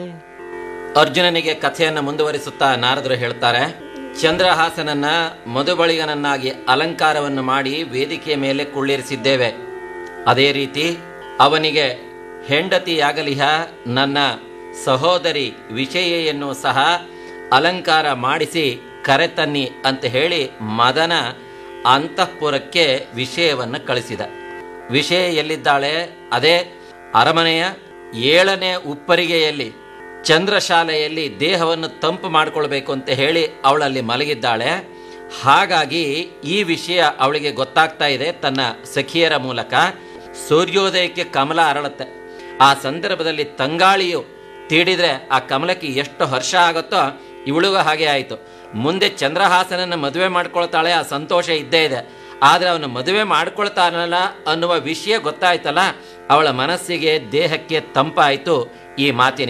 ಅರ್ಜುನನಿಗೆ ಕಥೆಯನ್ನು ಮುಂದುವರಿಸುತ್ತಾ ನಾರದರು ಹೇಳ್ತಾರೆ ಚಂದ್ರಹಾಸನನ್ನ ಮಧುಬಳಿಗನನ್ನಾಗಿ ಅಲಂಕಾರವನ್ನು ಮಾಡಿ ವೇದಿಕೆಯ ಮೇಲೆ ಕುಳ್ಳಿರಿಸಿದ್ದೇವೆ ಅದೇ ರೀತಿ ಅವನಿಗೆ ಹೆಂಡತಿಯಾಗಲಿಹ ನನ್ನ ಸಹೋದರಿ ವಿಷಯೆಯನ್ನು ಸಹ ಅಲಂಕಾರ ಮಾಡಿಸಿ ಕರೆತನ್ನಿ ಅಂತ ಹೇಳಿ ಮದನ ಅಂತಃಪುರಕ್ಕೆ ವಿಷಯವನ್ನು ಕಳಿಸಿದ ವಿಷಯ ಎಲ್ಲಿದ್ದಾಳೆ ಅದೇ ಅರಮನೆಯ ಏಳನೇ ಉಪ್ಪರಿಗೆಯಲ್ಲಿ ಚಂದ್ರಶಾಲೆಯಲ್ಲಿ ದೇಹವನ್ನು ತಂಪು ಮಾಡಿಕೊಳ್ಬೇಕು ಅಂತ ಹೇಳಿ ಅವಳಲ್ಲಿ ಮಲಗಿದ್ದಾಳೆ ಹಾಗಾಗಿ ಈ ವಿಷಯ ಅವಳಿಗೆ ಗೊತ್ತಾಗ್ತಾ ಇದೆ ತನ್ನ ಸಖಿಯರ ಮೂಲಕ ಸೂರ್ಯೋದಯಕ್ಕೆ ಕಮಲ ಅರಳುತ್ತೆ ಆ ಸಂದರ್ಭದಲ್ಲಿ ತಂಗಾಳಿಯು ತೀಡಿದ್ರೆ ಆ ಕಮಲಕ್ಕೆ ಎಷ್ಟು ಹರ್ಷ ಆಗುತ್ತೋ ಇವಳಿಗೂ ಹಾಗೆ ಆಯಿತು ಮುಂದೆ ಚಂದ್ರಹಾಸನನ್ನು ಮದುವೆ ಮಾಡ್ಕೊಳ್ತಾಳೆ ಆ ಸಂತೋಷ ಇದ್ದೇ ಇದೆ ಆದರೆ ಅವನು ಮದುವೆ ಮಾಡ್ಕೊಳ್ತಾನಲ್ಲ ಅನ್ನುವ ವಿಷಯ ಗೊತ್ತಾಯ್ತಲ್ಲ ಅವಳ ಮನಸ್ಸಿಗೆ ದೇಹಕ್ಕೆ ತಂಪಾಯಿತು ಈ ಮಾತಿನ